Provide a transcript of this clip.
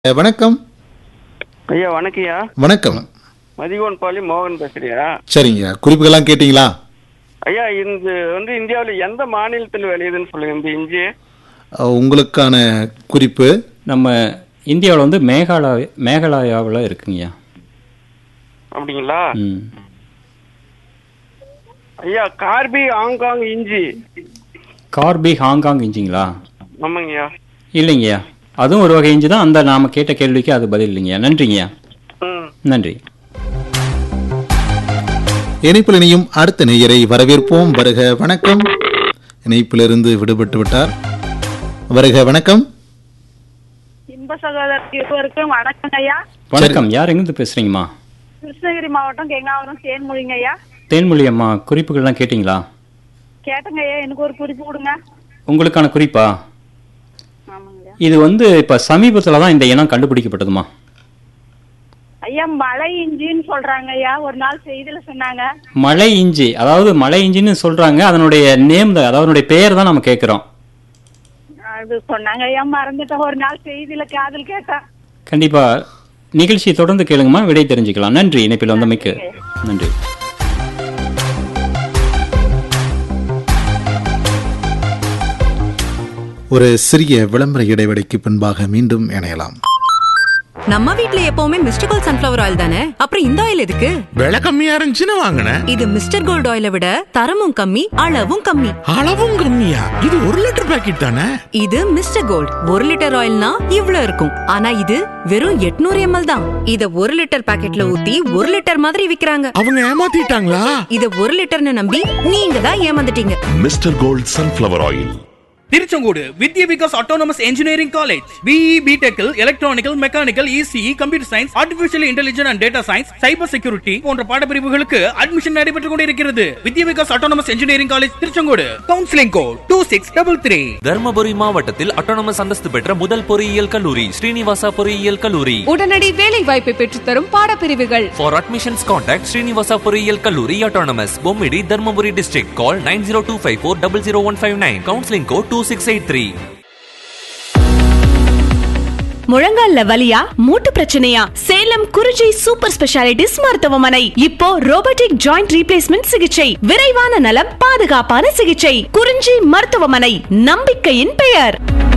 அஹ், வணக்கம் ஐயா வணக்கம்யா வணக்கம் மதிகோன் பாலி மோகன் பேசுறியா சரிங்க குறிப்புகள்லாம் கேட்டிங்களா ஐயா இந்த வந்து இந்தியாவில் எந்த மாநிலத்தில் விளையுதுன்னு சொல்லுங்க இந்த இஞ்சி அஹ், உங்களுக்கான குறிப்பு நம்ம இந்தியாவில் வந்து மேகாலயா மேகாலயாவில் இருக்குங்கய்யா அப்படிங்களா ம் ஐயா கார்பி ஹாங்காங் இஞ்சி கார்பி ஹாங்காங் இஞ்சிங்களா ஆமாங்கய்யா இல்லைங்கய்யா அதுவும் ஒரு வகை இஞ்சி தான் அந்த நாம கேட்ட கேள்விக்கு அது பதில் இல்லைங்கய்யா நன்றிங்கய்யா ம் நன்றி இணைப்பில் இணையும் அடுத்த நேயரை வரவேற்போம் வருக வணக்கம் இணைப்பிலிருந்து விடுபட்டு விட்டார் வருக வணக்கம் இன்ப சகோதரர் இருவருக்கும் வணக்கம் ஐயா வணக்கம் யார் எங்கிருந்து பேசுறீங்கம்மா கிருஷ்ணகிரி மாவட்டம் கெங்காவரம் தேன்மொழிங்க ஐயா தேன்மொழி அம்மா குறிப்புகள்லாம் கேட்டிங்களா கேட்டங்க ஐயா எனக்கு ஒரு குறிப்பு கொடுங்க உங்களுக்கான குறிப்பா ஆமாங்க ஐயா இது வந்து இப்போ சமீபத்தில் தான் இந்த இனம் கண்டுபிடிக்கப்பட்டதுமா ஐயா மலை இஞ்சின்னு சொல்றாங்க ஐயா ஒரு நாள் செய்தியில சொன்னாங்க மலை இஞ்சி அதாவது மலை இஞ்சின்னு சொல்றாங்க அதனுடைய நேம் தான் அதாவது அதனுடைய பெயர் தான் நம்ம கேட்குறோம் அது சொன்னாங்க ஐயா மறந்துட்டேன் ஒரு நாள் செய்தியில காதல் கேட்டேன் கண்டிப்பா நிகழ்ச்சியை தொடர்ந்து கேளுங்கம்மா விடை தெரிஞ்சுக்கலாம் நன்றி இணைப்பில் வந்தமைக்கு நன்றி ஒரு சிறிய விளம்பர இடைவெளிக்கு பின்பாக மீண்டும் இணையலாம் நம்ம வீட்ல எப்பவுமே மிஸ்டர் கோல்ட் சன்ஃபிளவர் ஆயில் தானே அப்புறம் இந்த ஆயில் எதுக்கு விலை கம்மியா இருந்துச்சுன்னு வாங்கினேன் இது மிஸ்டர் கோல்ட் ஆயிலை விட தரமும் கம்மி அளவும் கம்மி அளவும் கம்மியா இது ஒரு லிட்டர் பாக்கெட் தானே இது மிஸ்டர் கோல்ட் ஒரு லிட்டர் ஆயில்னா இவ்ளோ இருக்கும் ஆனா இது வெறும் 800 எம்எல் தான் இத ஒரு லிட்டர் பாக்கெட்ல ஊத்தி ஒரு லிட்டர் மாதிரி விக்கிறாங்க அவங்க ஏமாத்திட்டாங்களா இத ஒரு லிட்டர்னு நம்பி நீங்க தான் ஏமாந்துட்டீங்க mister gold sunflower oil Tiruchengode Vidya Vikas autonomous engineering college B E பிடெக்கில் electronical mechanical ECE computer science artificial intelligence and data science cyber security போன்ற பாடப்பிரிவுகளுக்கு அட்மிஷன் நடைபெற்றுக் கொண்டிருக்கிறது Vidya Vikas autonomous engineering college Tiruchengode counselling code two six double three Dharmapuri மாவட்டத்தில் அட்டானமஸ் அந்தஸ்து பெற்ற முதல் பொறியியல் கல்லூரி ஸ்ரீனிவாசா பொறியியல் கல்லூரி உடனடி வேலை வாய்ப்பை பெற்றுத்தரும் பாடப்பிரிவுகள் ஃபார் அட்மிஷன்ஸ் கான்டாக்ட் ஸ்ரீனிவாசா பொறியியல் கல்லூரி அட்டானமஸ் Bommidi Dharmapuri district call nine zero two five four double zero one five nine counselling code two six eight three முழங்கால்ல வலியா மூட்டு பிரச்சனையா சேலம் குறிஞ்சி சூப்பர் ஸ்பெஷாலிட்டிஸ் மருத்துவமனை இப்போ ரோபோட்டிக் ஜாயிண்ட் ரீப்ளேஸ்மெண்ட் சிகிச்சை விரைவான நலம் பாதுகாப்பான சிகிச்சை குறிஞ்சி மருத்துவமனை நம்பிக்கையின் பெயர்